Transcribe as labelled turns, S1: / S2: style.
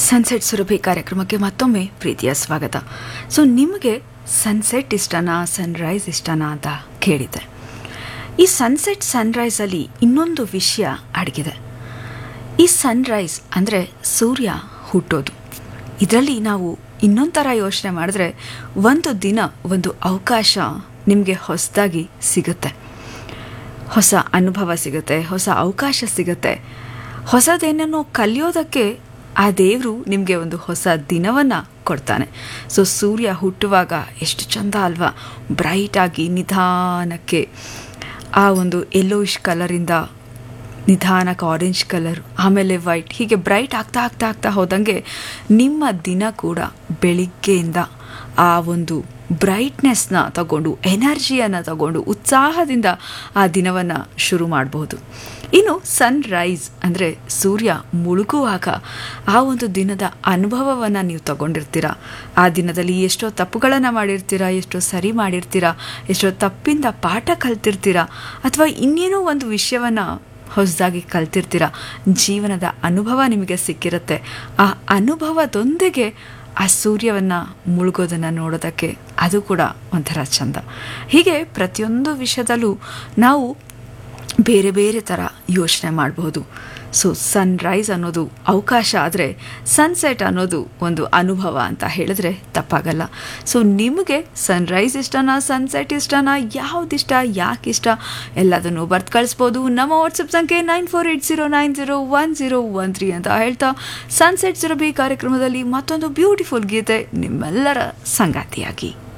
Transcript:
S1: sunset Surabhi ಕಾರ್ಯಕ್ರಮಕ್ಕೆ ಮತ್ತೊಮ್ಮೆ ಪ್ರೀತಿಯ ಸ್ವಾಗತ ಸೊ ನಿಮಗೆ ಸನ್ಸೆಟ್ ಇಷ್ಟನಾ ಸನ್ರೈಸ್ ಇಷ್ಟನಾ ಅಂತ ಕೇಳಿದೆ ಈ ಸನ್ಸೆಟ್ ಸನ್ರೈಸಲ್ಲಿ ಇನ್ನೊಂದು ವಿಷಯ ಅಡಗಿದೆ ಈ ಸನ್ರೈಸ್ ಅಂದರೆ ಸೂರ್ಯ ಹುಟ್ಟೋದು ಇದರಲ್ಲಿ ನಾವು ಇನ್ನೊಂದು ಥರ ಯೋಚನೆ ಮಾಡಿದ್ರೆ ಒಂದು ದಿನ ಒಂದು ಅವಕಾಶ ನಿಮಗೆ ಹೊಸದಾಗಿ ಸಿಗುತ್ತೆ ಹೊಸ ಅನುಭವ ಸಿಗುತ್ತೆ ಹೊಸ ಅವಕಾಶ ಸಿಗುತ್ತೆ ಹೊಸದೇನನ್ನೋ ಕಲಿಯೋದಕ್ಕೆ ಆ ದೇವರು ನಿಮಗೆ ಒಂದು ಹೊಸ ದಿನವನ್ನು ಕೊಡ್ತಾನೆ ಸೊ ಸೂರ್ಯ ಹುಟ್ಟುವಾಗ ಎಷ್ಟು ಚಂದ ಅಲ್ವಾ ಬ್ರೈಟಾಗಿ ನಿಧಾನಕ್ಕೆ ಆ ಒಂದು ಯೆಲ್ಲೋಯಿಶ್ ಕಲರಿಂದ ನಿಧಾನಕ್ಕೆ ಆರೆಂಜ್ ಕಲರ್ ಆಮೇಲೆ ವೈಟ್ ಹೀಗೆ ಬ್ರೈಟ್ ಆಗ್ತಾ ಆಗ್ತಾ ಆಗ್ತಾ ಹೋದಂಗೆ ನಿಮ್ಮ ದಿನ ಕೂಡ ಬೆಳಿಗ್ಗೆಯಿಂದ ಆ ಒಂದು ಬ್ರೈಟ್ನೆಸ್ನ ತಗೊಂಡು ಎನರ್ಜಿಯನ್ನು ತಗೊಂಡು ಉತ್ಸಾಹದಿಂದ ಆ ದಿನವನ್ನು ಶುರು ಮಾಡಬಹುದು ಇನ್ನು ಸನ್ ರೈಸ್ ಅಂದರೆ ಸೂರ್ಯ ಮುಳುಗುವಾಗ ಆ ಒಂದು ದಿನದ ಅನುಭವವನ್ನು ನೀವು ತಗೊಂಡಿರ್ತೀರ ಆ ದಿನದಲ್ಲಿ ಎಷ್ಟೋ ತಪ್ಪುಗಳನ್ನು ಮಾಡಿರ್ತೀರ ಎಷ್ಟೋ ಸರಿ ಮಾಡಿರ್ತೀರ ಎಷ್ಟೋ ತಪ್ಪಿಂದ ಪಾಠ ಕಲ್ತಿರ್ತೀರ ಅಥವಾ ಇನ್ನೇನೋ ಒಂದು ವಿಷಯವನ್ನು ಹೊಸದಾಗಿ ಕಲ್ತಿರ್ತೀರ ಜೀವನದ ಅನುಭವ ನಿಮಗೆ ಸಿಕ್ಕಿರುತ್ತೆ ಆ ಅನುಭವದೊಂದಿಗೆ ಆ ಸೂರ್ಯವನ್ನು ಮುಳುಗೋದನ್ನು ನೋಡೋದಕ್ಕೆ ಅದು ಕೂಡ ಒಂಥರ ಚಂದ ಹೀಗೆ ಪ್ರತಿಯೊಂದು ವಿಷಯದಲ್ಲೂ ನಾವು ಬೇರೆ ಬೇರೆ ಥರ ಯೋಚನೆ ಮಾಡಬಹುದು ಸೊ ಸನ್ರೈಸ್ ಅನ್ನೋದು ಅವಕಾಶ ಆದರೆ ಸನ್ಸೆಟ್ ಅನ್ನೋದು ಒಂದು ಅನುಭವ ಅಂತ ಹೇಳಿದ್ರೆ ತಪ್ಪಾಗಲ್ಲ ಸೊ ನಿಮಗೆ ಸನ್ರೈಸ್ ಇಷ್ಟನಾ ಸನ್ಸೆಟ್ ಇಷ್ಟನಾ ಯಾವುದಿಷ್ಟ ಯಾಕೆ ಇಷ್ಟ ಎಲ್ಲದನ್ನು ಬರ್ತು ಕಳಿಸ್ಬೋದು ನಮ್ಮ ವಾಟ್ಸಪ್ ಸಂಖ್ಯೆ nine four eight zero nine zero one zero one three ಅಂತ ಹೇಳ್ತಾ ಸನ್ಸೆಟ್ ಸುರಭಿ ಕಾರ್ಯಕ್ರಮದಲ್ಲಿ ಮತ್ತೊಂದು ಬ್ಯೂಟಿಫುಲ್ ಗೀತೆ ನಿಮ್ಮೆಲ್ಲರ ಸಂಗಾತಿಯಾಗಿ